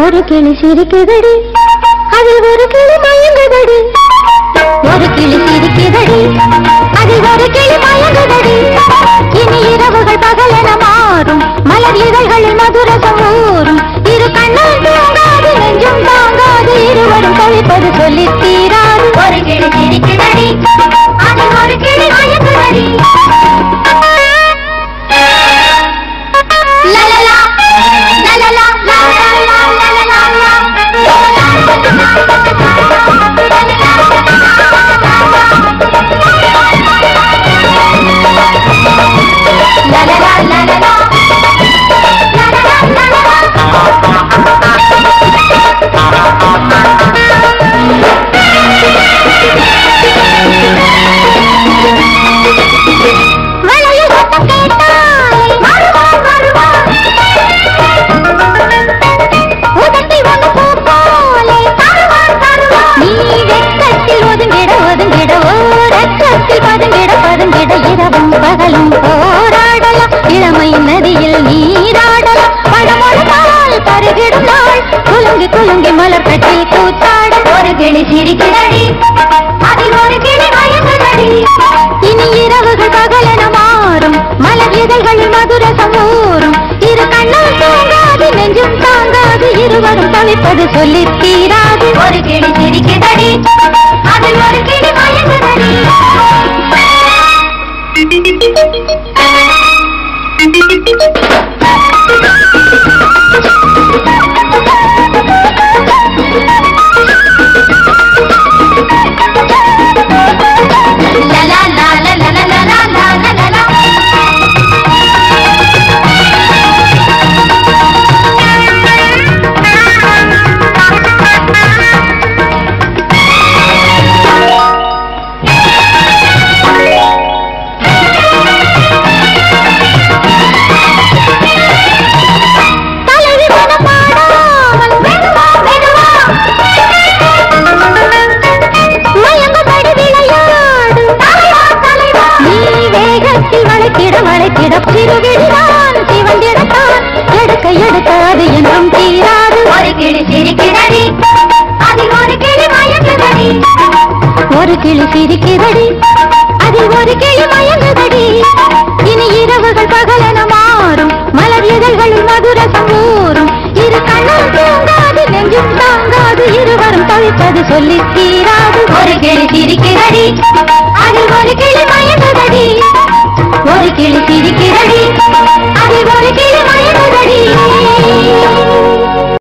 ஒரு கிளி சிரிக்குதடி அதில் ஒரு கிளி மயங்குதடி ஒரு கிளி சிரிக்குதடி அதில் ஒரு கிளி மயங்குதடி இனி இரவுகள் பகலென மாறும் மலர் இதழ்களில் மதுரசம் ஊறும் இரு கண்ணால் தூங்காது நெஞ்சும் தாங்காது இருவரும் கழிப்பது சொல்லி தீராது ஒரு கிளி சிரிக்குதடி அதில் ஒரு கிளி மயங்குதடி La la la, la la la, la la la, la la la la. La la la, la la la. La la la, la la la. வளையல் சத்தம் கேட்டால் வருவான் வருவான் உதட்டில் ஒன்று பூ போலே தருவான் தருவான் நீ வெட்கத்தில் ஒதுங்கிட ஒதுங்கிட ஓரக்கத்தில் பதுங்கிட பதுங்கிட இரவும் பகலும் போராடலாம் இளமை நதியில் நீராடலாம் பழமொழி நாள் பருகிடும் நாள் குலுங்கி குலுங்கி மலர் கட்டில் கூத்தாட ஒரு கிளி சிரிக்குதடி அதில் ஒரு கிளி மயங்குதடி இனி இரவுகள் பகலென மாறும் மலர் இதழ்களில் மதுரசம் ஊறும் இரு கண்ணால் தூங்காது நெஞ்சும் தாங்காது இருவரும் தவிப்பது சொல்லி தீராது ஒரு கிளி சிரிக்குதடி அதில் ஒரு கிளி மயங்குதடி La la la la la la la la la la la la. தலைவி மனம் பாடாமல் மெதுவா மெதுவா மயங்கும்படி விளையாடு தலைவா தலைவா நீ வேகத்தில் வளைத்திட வளைத்திட சிறுவிழிதான் சிவந்திடத்தான் எடுக்க எடுக்க அது என்றும் தீராது ஒரு கிளி சிரிக்கிறடி அதில் ஒரு கிளி மயங்குதடி ஒரு கிளி சிரிக்கிறடி அதில் ஒரு கிளி மயங்குதடி இனி இரவுகள் பகலென மாறும் மலர் இதழ்களில் மதுரசம் ஊறும் இரு கண்ணால் தூங்காது நெஞ்சும் தாங்காது இருவரும் தவிப்பது சொல்லி தீராது ஒரு கிளி சிரிக்கிறடி அதில் ஒரு கிளி மயங்குதடி